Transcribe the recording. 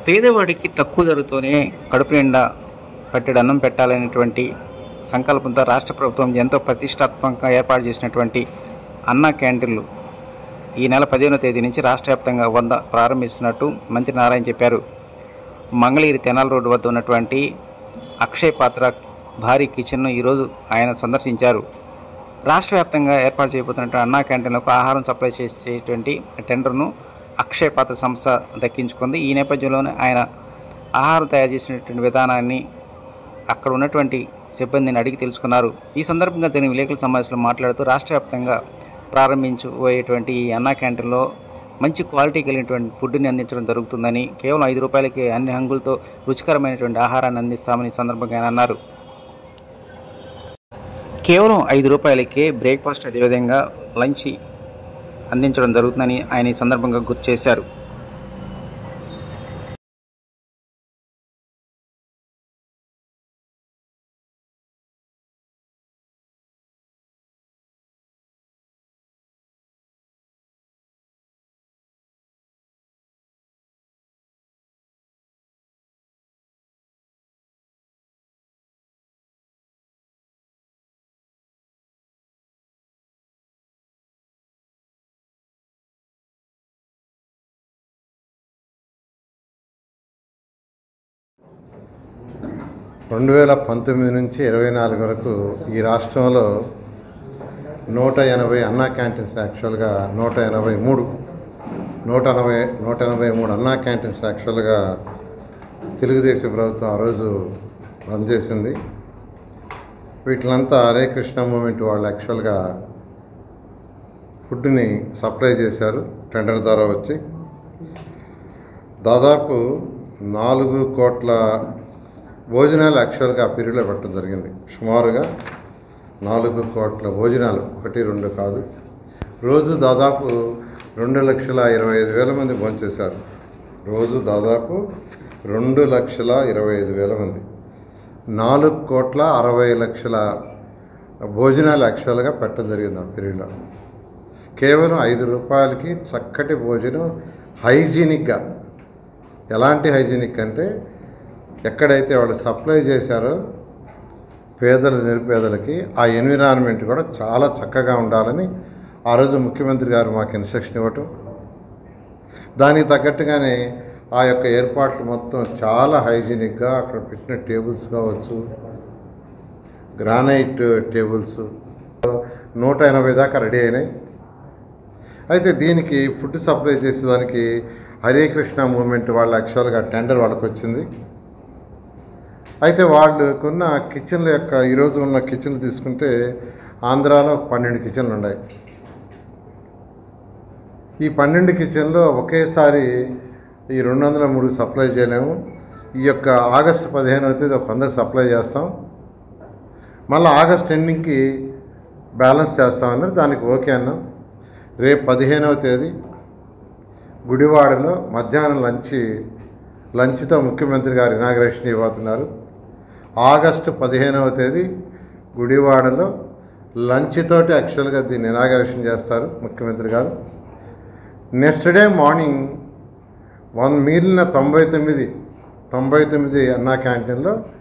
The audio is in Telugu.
పేదవాడికి తక్కువ ధరతోనే కడుపు నిండా పట్టెడు అన్నం పెట్టాలనేటువంటి సంకల్పంతో రాష్ట్ర ప్రభుత్వం ఎంతో ప్రతిష్టాత్మకంగా ఏర్పాటు చేసినటువంటి అన్న క్యాంటీన్లు ఈ నెల పదిహేనో తేదీ నుంచి రాష్ట్ర వ్యాప్తంగా వంద ప్రారంభిస్తున్నట్టు మంత్రి నారాయణ చెప్పారు మంగళగిరి తెనాల రోడ్డు వద్ద ఉన్నటువంటి అక్షయ్ పాత్ర భారీ కిచెన్ను ఈరోజు ఆయన సందర్శించారు రాష్ట్ర వ్యాప్తంగా ఏర్పాటు చేయబోతున్నటువంటి అన్నా క్యాంటీన్లకు ఆహారం సప్లై చేసేటువంటి టెండర్ను అక్షయ్ పాత్ర సంస్థ దక్కించుకుంది ఈ నేపథ్యంలోనే ఆయన ఆహారం తయారు చేసినటువంటి విధానాన్ని అక్కడ ఉన్నటువంటి సిబ్బందిని అడిగి తెలుసుకున్నారు ఈ సందర్భంగా జరిగిన విలేకరుల సమావేశంలో మాట్లాడుతూ రాష్ట్ర వ్యాప్తంగా ప్రారంభించబోయేటువంటి ఈ అన్నా క్యాంటీన్లో మంచి క్వాలిటీ కలిగినటువంటి ఫుడ్ని అందించడం జరుగుతుందని కేవలం ఐదు రూపాయలకి అన్ని హంగులతో రుచికరమైనటువంటి ఆహారాన్ని అందిస్తామని ఈ సందర్భంగా ఆయన అన్నారు కేవలం ఐదు రూపాయలకే బ్రేక్ఫాస్ట్ అదేవిధంగా లంచ్ అందించడం జరుగుతుందని ఆయన ఈ సందర్భంగా గుర్తు చేశారు రెండు వేల పంతొమ్మిది నుంచి ఇరవై నాలుగు వరకు ఈ రాష్ట్రంలో నూట ఎనభై అన్నా క్యాంటీన్స్ యాక్చువల్గా నూట ఎనభై మూడు నూట ఎనభై నూట ఎనభై మూడు అన్నా క్యాంటీన్స్ యాక్చువల్గా తెలుగుదేశం ప్రభుత్వం ఆ రోజు రన్ చేసింది వీటిలంతా హరే కృష్ణ మూమెంట్ వాళ్ళు యాక్చువల్గా ఫుడ్ని సప్లై చేశారు టెండర్ ద్వారా వచ్చి దాదాపు నాలుగు కోట్ల భోజనాలు యాక్చువల్గా ఆ పీరియడ్లో పెట్టడం జరిగింది సుమారుగా నాలుగు కోట్ల భోజనాలు ఒకటి రెండు కాదు రోజు దాదాపు రెండు లక్షల ఇరవై ఐదు వేల మంది భోంచేశారు రోజు దాదాపు రెండు లక్షల ఇరవై ఐదు వేల మంది నాలుగు కోట్ల అరవై లక్షల భోజనాలు యాక్చువల్గా పెట్టడం జరిగింది ఆ పీరియడ్లో కేవలం ఐదు రూపాయలకి చక్కటి భోజనం హైజీనిక్గా ఎలాంటి హైజీనిక్ అంటే ఎక్కడైతే వాళ్ళు సప్లై చేశారో పేదల నిరుపేదలకి ఆ ఎన్విరాన్మెంట్ కూడా చాలా చక్కగా ఉండాలని ఆ రోజు ముఖ్యమంత్రి గారు మాకు ఇన్స్ట్రక్షన్ ఇవ్వటం దానికి తగ్గట్టుగానే ఆ యొక్క ఏర్పాట్లు మొత్తం చాలా హైజీనిక్గా అక్కడ పెట్టిన టేబుల్స్ కావచ్చు గ్రానైట్ టేబుల్స్ నూట ఎనభై దాకా రెడీ అయినాయి అయితే దీనికి ఫుడ్ సప్లై చేసేదానికి హరే కృష్ణ మూమెంట్ వాళ్ళ యాక్చువల్గా టెండర్ వాళ్ళకి వచ్చింది అయితే వాళ్ళకున్న కిచెన్ల యొక్క ఈరోజు ఉన్న కిచెన్లు తీసుకుంటే ఆంధ్రాలో పన్నెండు కిచెన్లు ఉన్నాయి ఈ పన్నెండు కిచెన్లో ఒకేసారి ఈ రెండు వందల మూడు సప్లై చేయలేము ఈ యొక్క ఆగస్టు పదిహేనవ తేదీ ఒక వందకు సప్లై చేస్తాం మళ్ళీ ఆగస్ట్ ఎండింగ్కి బ్యాలెన్స్ చేస్తామన్నారు దానికి ఓకే అన్నాం రేపు పదిహేనవ తేదీ గుడివాడలో మధ్యాహ్నం లంచ్ లంచ్తో ముఖ్యమంత్రి గారు ఇనాగ్రేషన్ ఇవ్వబోతున్నారు ఆగస్టు పదిహేనవ తేదీ గుడివాడలో లంచ్ తోటి యాక్చువల్గా దీన్ని ఇనాగ్రేషన్ చేస్తారు ముఖ్యమంత్రి గారు నెక్స్ట్ డే మార్నింగ్ వన్ మిగిలిన తొంభై తొమ్మిది తొంభై తొమ్మిది అన్నా క్యాంటీన్లో